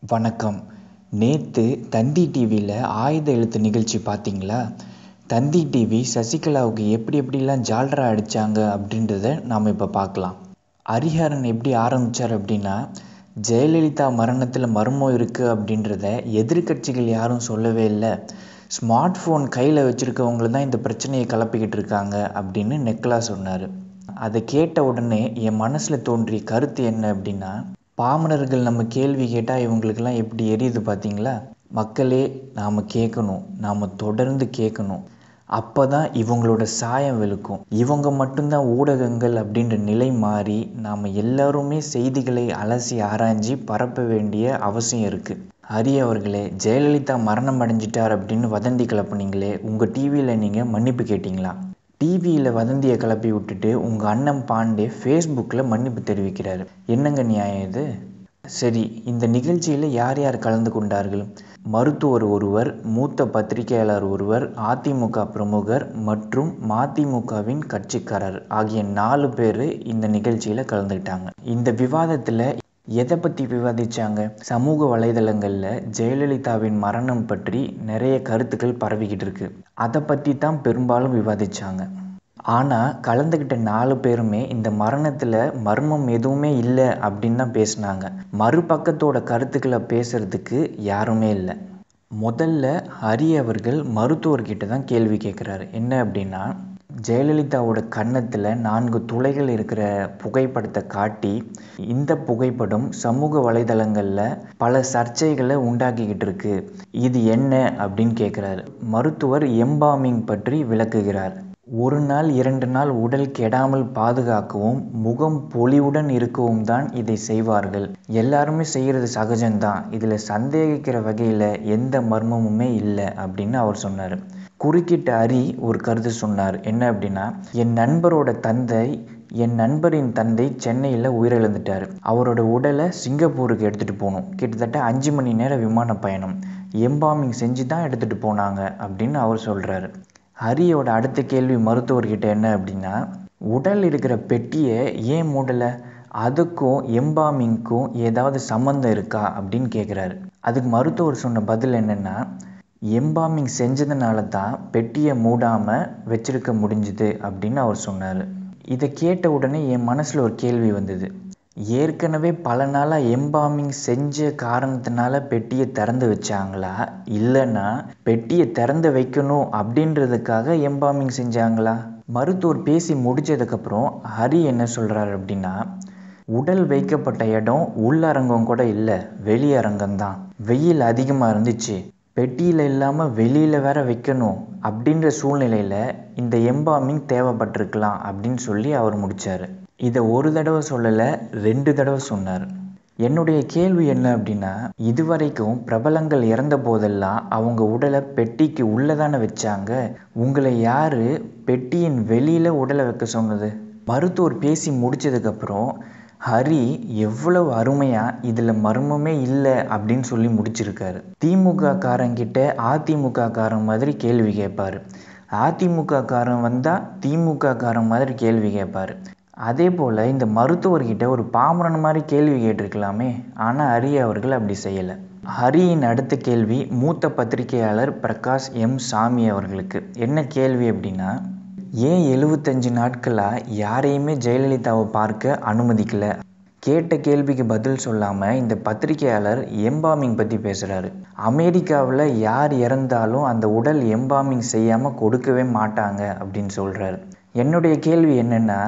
வணக்கம் நேற்று தந்தி டிவியில் ஆயுத எழுத்து நிகழ்ச்சி பார்த்தீங்களா தந்தி டிவி சசிகலாவுக்கு எப்படி எப்படிலாம் ஜால்ரா அடித்தாங்க அப்படின்றத நாம் இப்போ பார்க்கலாம் ஹரிஹரன் எப்படி ஆரம்பித்தார் அப்படின்னா ஜெயலலிதா மரணத்தில் மர்மம் இருக்குது அப்படின்றத எதிர்க்கட்சிகள் யாரும் சொல்லவே இல்லை ஸ்மார்ட் ஃபோன் கையில் வச்சுருக்கவங்க தான் இந்த பிரச்சனையை கிளப்பிக்கிட்டு இருக்காங்க அப்படின்னு நெக்லா சொன்னார் அதை கேட்ட உடனே என் மனசில் தோன்றிய கருத்து என்ன அப்படின்னா பாமரர்கள் நம்ம கேள்வி கேட்டால் இவங்களுக்கெல்லாம் எப்படி எரியுது பார்த்தீங்களா மக்களே நாம் கேட்கணும் நாம் தொடர்ந்து கேட்கணும் அப்போ தான் இவங்களோட சாயம் வெளுக்கும் இவங்க மட்டும்தான் ஊடகங்கள் அப்படின்ற நிலை மாறி நாம் எல்லாருமே செய்திகளை அலசி ஆராய்ஞ்சி பரப்ப வேண்டிய அவசியம் இருக்குது ஹரி அவர்களே ஜெயலலிதா மரணம் அடைஞ்சிட்டார் அப்படின்னு வதந்தி கிளப்புனீங்களே உங்கள் டிவியில் நீங்கள் மன்னிப்பு கேட்டிங்களா டிவியில் வதந்தியை கிளப்பி விட்டுட்டு உங்கள் அண்ணன் பாண்டே ஃபேஸ்புக்கில் மன்னிப்பு தெரிவிக்கிறாரு என்னங்க நியாயம் இது சரி இந்த நிகழ்ச்சியில் யார் யார் கலந்து கொண்டார்கள் மருத்துவர் ஒருவர் மூத்த பத்திரிகையாளர் ஒருவர் அதிமுக பிரமுகர் மற்றும் மதிமுகவின் கட்சிக்காரர் ஆகிய நாலு பேர் இந்த நிகழ்ச்சியில் கலந்துக்கிட்டாங்க இந்த விவாதத்தில் எதை பற்றி விவாதித்தாங்க சமூக வலைதளங்களில் ஜெயலலிதாவின் மரணம் பற்றி நிறைய கருத்துக்கள் பரவிக்கிட்டு இருக்கு அதை பற்றி தான் பெரும்பாலும் விவாதித்தாங்க ஆனால் கலந்துக்கிட்ட நாலு பேருமே இந்த மரணத்தில் மர்மம் எதுவுமே இல்லை அப்படின்னு தான் பேசினாங்க மறுபக்கத்தோட கருத்துக்களை பேசுறதுக்கு யாருமே இல்லை முதல்ல ஹரி அவர்கள் மருத்துவர்கிட்ட தான் கேள்வி கேட்குறாரு என்ன அப்படின்னா ஜெயலலிதாவோட கன்னத்தில் நான்கு துளைகள் இருக்கிற புகைப்படத்தை காட்டி இந்த புகைப்படம் சமூக வலைதளங்களில் பல சர்ச்சைகளை உண்டாக்கிக்கிட்டு இருக்கு இது என்ன அப்படின்னு கேட்குறாரு மருத்துவர் எம்பாமிங் பற்றி விளக்குகிறார் ஒரு நாள் இரண்டு நாள் உடல் கெடாமல் பாதுகாக்கவும் முகம் பொலிவுடன் இருக்கவும் தான் இதை செய்வார்கள் எல்லாருமே செய்கிறது சகஜம்தான் இதில் சந்தேகிக்கிற வகையில் எந்த மர்மமுமே இல்லை அப்படின்னு அவர் சொன்னார் குறுக்கிட்ட அரி ஒரு கருத்து சொன்னார் என்ன அப்படின்னா என் நண்பரோட தந்தை என் நண்பரின் தந்தை சென்னையில் உயிரிழந்துட்டார் அவரோட உடலை சிங்கப்பூருக்கு எடுத்துகிட்டு போகணும் கிட்டத்தட்ட அஞ்சு மணி நேர விமான பயணம் எம்பாமிங் செஞ்சு தான் எடுத்துகிட்டு போனாங்க அப்படின்னு அவர் சொல்கிறாரு ஹரியோட அடுத்த கேள்வி மருத்துவர்கிட்ட என்ன அப்படின்னா உடல் இருக்கிற பெட்டியை ஏன் மூடலை அதுக்கும் எம்பாமிங்க்கும் ஏதாவது சம்மந்தம் இருக்கா அப்படின்னு கேட்குறாரு அதுக்கு மருத்துவர் சொன்ன பதில் என்னென்னா எம்பாமிங் செஞ்சதுனால தான் பெட்டியை மூடாமல் வச்சிருக்க முடிஞ்சுது அப்படின்னு அவர் சொன்னார் இதை கேட்ட உடனே என் மனசில் ஒரு கேள்வி வந்தது ஏற்கனவே பல நாளாக எம்பாமிங் செஞ்ச காரணத்தினால பெட்டியை திறந்து வச்சாங்களா இல்லைன்னா பெட்டியை திறந்து வைக்கணும் அப்படின்றதுக்காக எம்பாமிங் செஞ்சாங்களா மருத்துவர் பேசி முடிச்சதுக்கப்புறம் ஹரி என்ன சொல்கிறார் அப்படின்னா உடல் வைக்கப்பட்ட இடம் உள்ளரங்கம் கூட இல்லை வெளியரங்கம்தான் வெயில் அதிகமாக இருந்துச்சு பெட்டியில் இல்லாமல் வெளியில் வேற வைக்கணும் அப்படின்ற சூழ்நிலையில் இந்த எம்பாமிங் தேவைப்பட்டிருக்கலாம் அப்படின்னு சொல்லி அவர் முடித்தார் இதை ஒரு தடவை சொல்லலை ரெண்டு தடவை சொன்னார் என்னுடைய கேள்வி என்ன அப்படின்னா இதுவரைக்கும் பிரபலங்கள் இறந்த போதெல்லாம் அவங்க உடலை பெட்டிக்கு உள்ளே தானே வச்சாங்க உங்களை யார் பெட்டியின் வெளியில் உடலை வைக்க சொன்னது மருத்துவர் பேசி முடிச்சதுக்கப்புறம் ஹரி எவ்வளவு அருமையாக இதில் மர்மமே இல்லை அப்படின்னு சொல்லி முடிச்சிருக்காரு திமுக காரங்கிட்ட அதிமுக காரன் மாதிரி கேள்வி கேட்பார் அதிமுக காரன் வந்தால் திமுக காரன் மாதிரி கேள்வி கேட்பார் அதே போல் இந்த மருத்துவர்கிட்ட ஒரு பாமரன் மாதிரி கேள்வி கேட்டிருக்கலாமே ஆனால் ஹரி அவர்கள் அப்படி செய்யலை ஹரியின் அடுத்த கேள்வி மூத்த பத்திரிகையாளர் பிரகாஷ் எம் சாமி அவர்களுக்கு என்ன கேள்வி அப்படின்னா ஏன் எழுபத்தஞ்சு நாட்களாக யாரையுமே ஜெயலலிதாவை பார்க்க அனுமதிக்கலை கேட்ட கேள்விக்கு பதில் சொல்லாமல் இந்த பத்திரிகையாளர் எம்பாமிங் பற்றி பேசுகிறாரு அமெரிக்காவில் யார் இறந்தாலும் அந்த உடல் எம்பாமிங் செய்யாமல் கொடுக்கவே மாட்டாங்க அப்படின்னு சொல்கிறாரு என்னுடைய கேள்வி என்னென்னா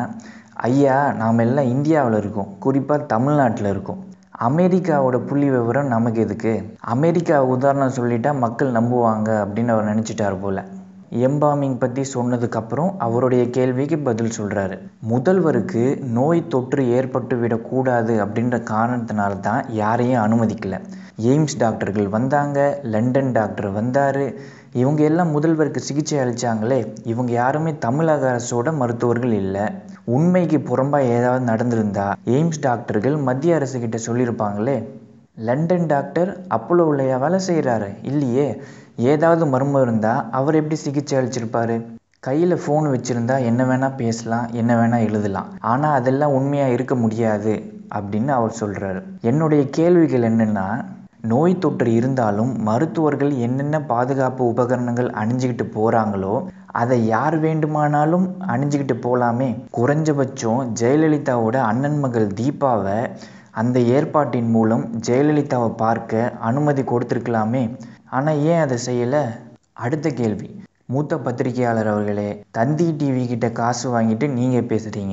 ஐயா நாம் எல்லாம் இந்தியாவில் இருக்கோம் குறிப்பாக தமிழ்நாட்டில் இருக்கோம் அமெரிக்காவோட புள்ளி விவரம் நமக்கு எதுக்கு அமெரிக்கா உதாரணம் சொல்லிட்டா மக்கள் நம்புவாங்க அப்படின்னு அவர் நினச்சிட்டார் போல் எம்பாமிங் பற்றி சொன்னதுக்கப்புறம் அவருடைய கேள்விக்கு பதில் சொல்கிறாரு முதல்வருக்கு நோய் தொற்று ஏற்பட்டு விடக்கூடாது அப்படின்ற காரணத்தினால தான் யாரையும் அனுமதிக்கலை எய்ம்ஸ் டாக்டர்கள் வந்தாங்க லண்டன் டாக்டர் வந்தார் இவங்க எல்லாம் முதல்வருக்கு சிகிச்சை அளித்தாங்களே இவங்க யாருமே தமிழக அரசோட மருத்துவர்கள் இல்லை உண்மைக்கு புறம்பாக ஏதாவது நடந்திருந்தா எய்ம்ஸ் டாக்டர்கள் மத்திய அரசுக்கிட்ட சொல்லியிருப்பாங்களே லண்டன் டாக்டர் அப்போலோவிலையா வேலை செய்கிறாரு இல்லையே ஏதாவது மர்மம் இருந்தால் அவர் எப்படி சிகிச்சை அளிச்சிருப்பாரு கையில் ஃபோன் வச்சுருந்தா என்ன வேணால் பேசலாம் என்ன வேணால் எழுதலாம் ஆனால் அதெல்லாம் உண்மையாக இருக்க முடியாது அப்படின்னு அவர் சொல்கிறாரு என்னுடைய கேள்விகள் என்னென்னா நோய் தொற்று இருந்தாலும் மருத்துவர்கள் என்னென்ன பாதுகாப்பு உபகரணங்கள் அணிஞ்சுக்கிட்டு போகிறாங்களோ அதை யார் வேண்டுமானாலும் அணிஞ்சுக்கிட்டு போகலாமே குறைஞ்சபட்சம் ஜெயலலிதாவோட அண்ணன் மகள் தீபாவை அந்த ஏற்பாட்டின் மூலம் ஜெயலலிதாவை பார்க்க அனுமதி கொடுத்துருக்கலாமே ஆனால் ஏன் அதை செய்யலை அடுத்த கேள்வி மூத்த பத்திரிகையாளர் அவர்களே தந்தி டிவி கிட்ட காசு வாங்கிட்டு நீங்கள் பேசுகிறீங்க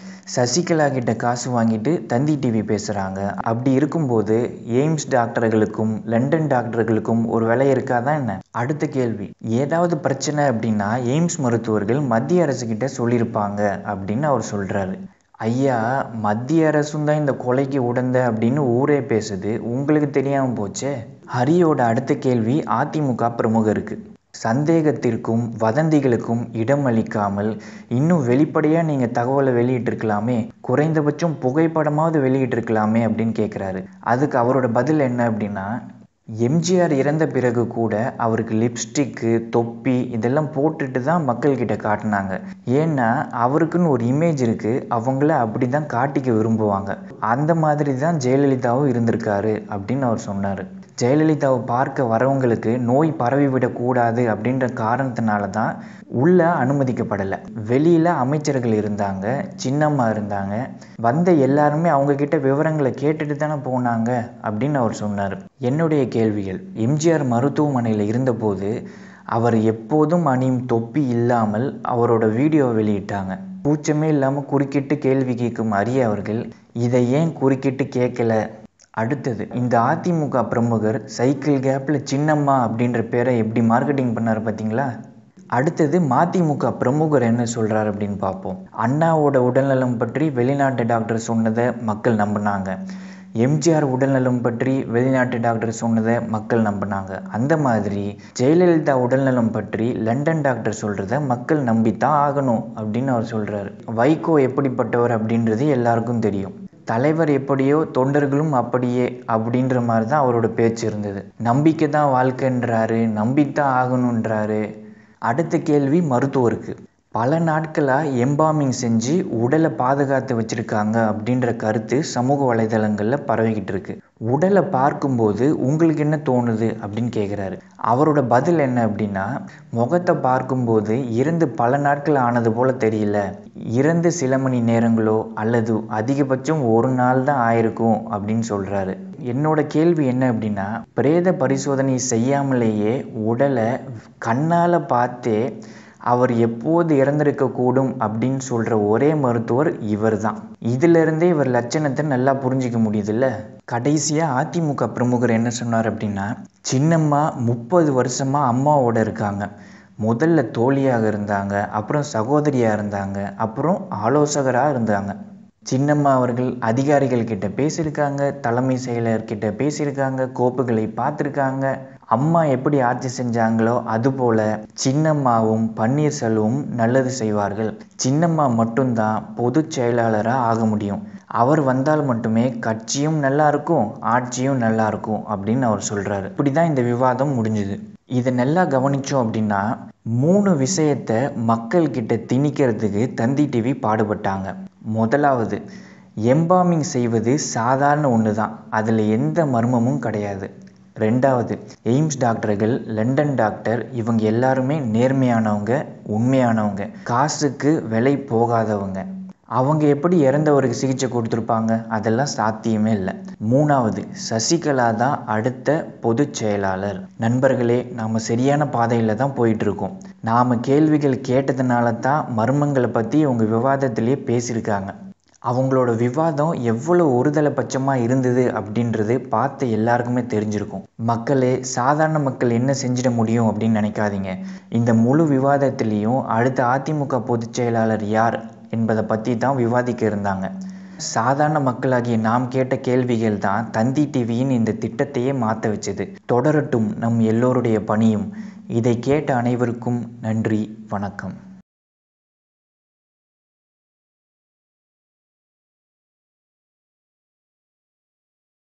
சசிகலா கிட்ட காசு வாங்கிட்டு தந்தி டிவி பேசுகிறாங்க அப்படி இருக்கும்போது எய்ம்ஸ் டாக்டர்களுக்கும் லண்டன் டாக்டர்களுக்கும் ஒரு விலை இருக்காதான் என்ன அடுத்த கேள்வி ஏதாவது பிரச்சனை அப்படின்னா எய்ம்ஸ் மருத்துவர்கள் மத்திய அரசுக்கிட்ட சொல்லியிருப்பாங்க அப்படின்னு அவர் சொல்கிறாரு ஐயா மத்திய அரசும் தான் இந்த கொலைக்கு உடந்த அப்படின்னு ஊரே பேசுது உங்களுக்கு தெரியாமல் போச்சே ஹரியோட அடுத்த கேள்வி அதிமுக பிரமுகருக்கு சந்தேகத்திற்கும் வதந்திகளுக்கும் இடம் அளிக்காமல் இன்னும் வெளிப்படையாக நீங்கள் தகவலை வெளியிட்டிருக்கலாமே குறைந்தபட்சம் புகைப்படமாவது வெளியிட்டிருக்கலாமே அப்படின்னு கேட்குறாரு அதுக்கு அவரோட பதில் என்ன அப்படின்னா எம்ஜிஆர் இறந்த பிறகு கூட அவருக்கு லிப்ஸ்டிக்கு தொப்பி இதெல்லாம் போட்டுட்டு தான் மக்கள்கிட்ட காட்டினாங்க ஏன்னா அவருக்குன்னு ஒரு இமேஜ் இருக்குது அவங்கள அப்படி தான் காட்டிக்க விரும்புவாங்க அந்த மாதிரி தான் ஜெயலலிதாவும் இருந்திருக்காரு அப்படின்னு அவர் சொன்னார் ஜெயலலிதாவை பார்க்க வரவங்களுக்கு நோய் பரவிவிடக்கூடாது அப்படின்ற காரணத்தினால தான் உள்ள அனுமதிக்கப்படலை வெளியில் அமைச்சர்கள் இருந்தாங்க சின்னம்மா இருந்தாங்க வந்த எல்லாருமே அவங்கக்கிட்ட விவரங்களை கேட்டுட்டு தானே போனாங்க அப்படின்னு அவர் சொன்னார் என்னுடைய கேள்விகள் எம்ஜிஆர் மருத்துவமனையில் இருந்தபோது அவர் எப்போதும் அணியும் தொப்பி இல்லாமல் அவரோட வீடியோவை வெளியிட்டாங்க கூச்சமே இல்லாமல் குறுக்கிட்டு கேள்வி கேட்கும் அரிய அவர்கள் இதை ஏன் குறுக்கிட்டு கேட்கல அடுத்தது இந்த அதிமுக பிரமுகர் சைக்கிள் கேப்பில் சின்னம்மா அப்படின்ற பேரை எப்படி மார்க்கெட்டிங் பண்ணார் பார்த்தீங்களா அடுத்தது மதிமுக பிரமுகர் என்ன சொல்கிறார் அப்படின்னு பார்ப்போம் அண்ணாவோட உடல்நலம் பற்றி வெளிநாட்டு டாக்டர் சொன்னதை மக்கள் நம்பினாங்க எம்ஜிஆர் உடல்நலம் பற்றி வெளிநாட்டு டாக்டர் சொன்னதை மக்கள் நம்பினாங்க அந்த மாதிரி ஜெயலலிதா உடல்நலம் பற்றி லண்டன் டாக்டர் சொல்கிறத மக்கள் நம்பித்தான் ஆகணும் அப்படின்னு அவர் சொல்கிறார் வைகோ எப்படிப்பட்டவர் அப்படின்றது எல்லாருக்கும் தெரியும் தலைவர் எப்படியோ தொண்டர்களும் அப்படியே அப்படின்ற மாதிரி தான் அவரோட பேச்சு இருந்தது நம்பிக்கை தான் வாழ்க்கைன்றாரு நம்பித்தான் ஆகணுன்றாரு அடுத்த கேள்வி மருத்துவருக்கு பல நாட்களாக எம்பாமிங் செஞ்சு உடலை பாதுகாத்து வச்சுருக்காங்க அப்படின்ற கருத்து சமூக வலைதளங்களில் பரவிக்கிட்டு இருக்கு உடலை பார்க்கும்போது உங்களுக்கு என்ன தோணுது அப்படின்னு கேட்குறாரு அவரோட பதில் என்ன அப்படின்னா முகத்தை பார்க்கும்போது இறந்து பல நாட்கள் ஆனது போல் தெரியல இறந்து சில மணி நேரங்களோ அல்லது அதிகபட்சம் ஒரு நாள் தான் ஆயிருக்கும் அப்படின்னு சொல்கிறாரு என்னோட கேள்வி என்ன அப்படின்னா பிரேத பரிசோதனை செய்யாமலேயே உடலை கண்ணால் பார்த்தே அவர் எப்போது இறந்திருக்கக்கூடும் அப்படின்னு சொல்கிற ஒரே மருத்துவர் இவர் தான் இதிலிருந்தே இவர் லட்சணத்தை நல்லா புரிஞ்சிக்க முடியுதுல்ல கடைசியாக அதிமுக பிரமுகர் என்ன சொன்னார் அப்படின்னா சின்னம்மா முப்பது வருஷமாக அம்மாவோட இருக்காங்க முதல்ல தோழியாக இருந்தாங்க அப்புறம் சகோதரியாக இருந்தாங்க அப்புறம் ஆலோசகராக இருந்தாங்க சின்னம்மா அவர்கள் அதிகாரிகள் கிட்ட பேசியிருக்காங்க தலைமை செயலர்கிட்ட பேசியிருக்காங்க கோப்புகளை பார்த்துருக்காங்க அம்மா எப்படி ஆட்சி செஞ்சாங்களோ அதுபோல சின்னம்மாவும் பன்னீர்செல்வமும் நல்லது செய்வார்கள் சின்னம்மா மட்டும்தான் பொதுச் செயலாளராக ஆக முடியும் அவர் வந்தால் மட்டுமே கட்சியும் நல்லா இருக்கும் ஆட்சியும் நல்லா இருக்கும் அப்படின்னு அவர் சொல்கிறாரு இப்படி தான் இந்த விவாதம் முடிஞ்சுது இதை நல்லா கவனித்தோம் அப்படின்னா மூணு விஷயத்தை மக்கள்கிட்ட திணிக்கிறதுக்கு தந்தி டிவி பாடுபட்டாங்க முதலாவது எம்பாமிங் செய்வது சாதாரண ஒன்று தான் அதில் எந்த மர்மமும் கிடையாது ரெண்டாவது எய்ம்ஸ் டாக்டர்கள் லண்டன் டாக்டர் இவங்க எல்லாருமே நேர்மையானவங்க உண்மையானவங்க காசுக்கு விலை போகாதவங்க அவங்க எப்படி இறந்தவருக்கு சிகிச்சை கொடுத்துருப்பாங்க அதெல்லாம் சாத்தியமே இல்லை மூணாவது சசிகலா தான் அடுத்த பொதுச் செயலாளர் நண்பர்களே நாம் சரியான பாதையில் தான் போயிட்டுருக்கோம் நாம் கேள்விகள் கேட்டதுனால தான் மர்மங்களை பற்றி அவங்க விவாதத்திலே பேசியிருக்காங்க அவங்களோட விவாதம் எவ்வளோ ஒருதலை பட்சமாக இருந்தது அப்படின்றது பார்த்து எல்லாருக்குமே தெரிஞ்சிருக்கும் மக்களே சாதாரண மக்கள் என்ன செஞ்சிட முடியும் அப்படின்னு நினைக்காதீங்க இந்த முழு விவாதத்திலையும் அடுத்த அதிமுக பொதுச் செயலாளர் யார் என்பதை பற்றி தான் விவாதிக்க இருந்தாங்க சாதாரண மக்களாகிய நாம் கேட்ட கேள்விகள் தான் தந்தி டிவியின் இந்த திட்டத்தையே மாற்ற வச்சது தொடரட்டும் நம் எல்லோருடைய பணியும் இதை கேட்ட அனைவருக்கும் நன்றி வணக்கம்